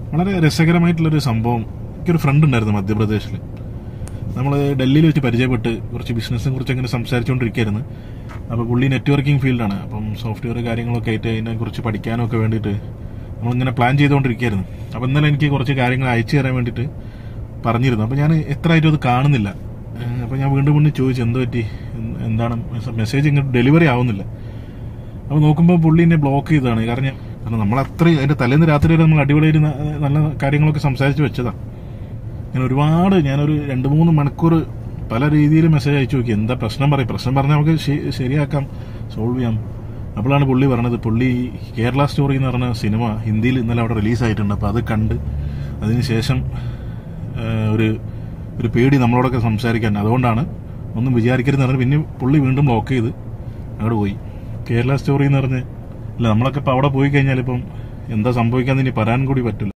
വളരെ രസകരമായിട്ടുള്ളൊരു സംഭവം എനിക്കൊരു ഫ്രണ്ട് ഉണ്ടായിരുന്നു മധ്യപ്രദേശിൽ നമ്മൾ ഡൽഹിയിൽ വെച്ച് പരിചയപ്പെട്ട് കുറച്ച് ബിസിനസ്സിനെ കുറിച്ച് അങ്ങനെ സംസാരിച്ചുകൊണ്ടിരിക്കുകയായിരുന്നു അപ്പോൾ പുള്ളി നെറ്റ്വർക്കിംഗ് ഫീൽഡാണ് അപ്പം സോഫ്റ്റ്വെയർ കാര്യങ്ങളൊക്കെ ആയിട്ട് അതിനെക്കുറിച്ച് പഠിക്കാനൊക്കെ വേണ്ടിയിട്ട് നമ്മളിങ്ങനെ പ്ലാൻ ചെയ്തുകൊണ്ടിരിക്കുകയായിരുന്നു അപ്പോൾ ഇന്നലെ എനിക്ക് കുറച്ച് കാര്യങ്ങൾ അയച്ചു തരാൻ വേണ്ടിയിട്ട് പറഞ്ഞിരുന്നു അപ്പോൾ ഞാൻ എത്ര ആയിട്ടും അത് കാണുന്നില്ല ഏഹ് അപ്പോൾ ഞാൻ വീണ്ടും വീണ്ടും ചോദിച്ചു എന്ത് പറ്റി എന്ത് എന്താണ് മെസ്സേജ് ഇങ്ങോട്ട് ഡെലിവറി ആവുന്നില്ല അപ്പോൾ നോക്കുമ്പോൾ പുള്ളി എന്നെ ബ്ലോക്ക് ചെയ്തതാണ് കാരണം കാരണം നമ്മൾ അത്രയും അതിന്റെ തലേന്ന് രാത്രി വരെ നമ്മൾ അടിപൊളിയായിട്ട് ന- നല്ല കാര്യങ്ങളൊക്കെ സംസാരിച്ച് വെച്ചതാണ് ഞാൻ ഒരുപാട് ഞാനൊരു രണ്ട് മൂന്ന് മണിക്കൂർ പല രീതിയിൽ മെസ്സേജ് അയച്ചു നോക്കി എന്താ പ്രശ്നം പറയും പ്രശ്നം പറഞ്ഞാൽ നമുക്ക് ശ- ശരിയാക്കാം സോൾവ് ചെയ്യാം അപ്പോഴാണ് പുള്ളി പറഞ്ഞത് പുള്ളി കേരള സ്റ്റോറി എന്ന് പറഞ്ഞ സിനിമ ഹിന്ദിയിൽ ഇന്നലെ അവിടെ റിലീസായിട്ടുണ്ട് അപ്പോൾ അത് കണ്ട് അതിനുശേഷം ഏഹ്, ഒരു ഒരു പേടി നമ്മളോടൊക്കെ സംസാരിക്കാൻ അതുകൊണ്ടാണ് ഒന്നും വിചാരിക്കരുതെന്ന് പറഞ്ഞ് പിന്നെ പുള്ളി വീണ്ടും ബ്ലോക്ക് ചെയ്ത് അങ്ങോട്ട് പോയി കേരള സ്റ്റോറി എന്ന് പറഞ്ഞ് അല്ല നമ്മളൊക്കെ ഇപ്പം അവിടെ പോയി കഴിഞ്ഞാൽ ഇപ്പം എന്താ സംഭവിക്കാന്ന് ഇനി പറയാൻ കൂടി പറ്റില്ല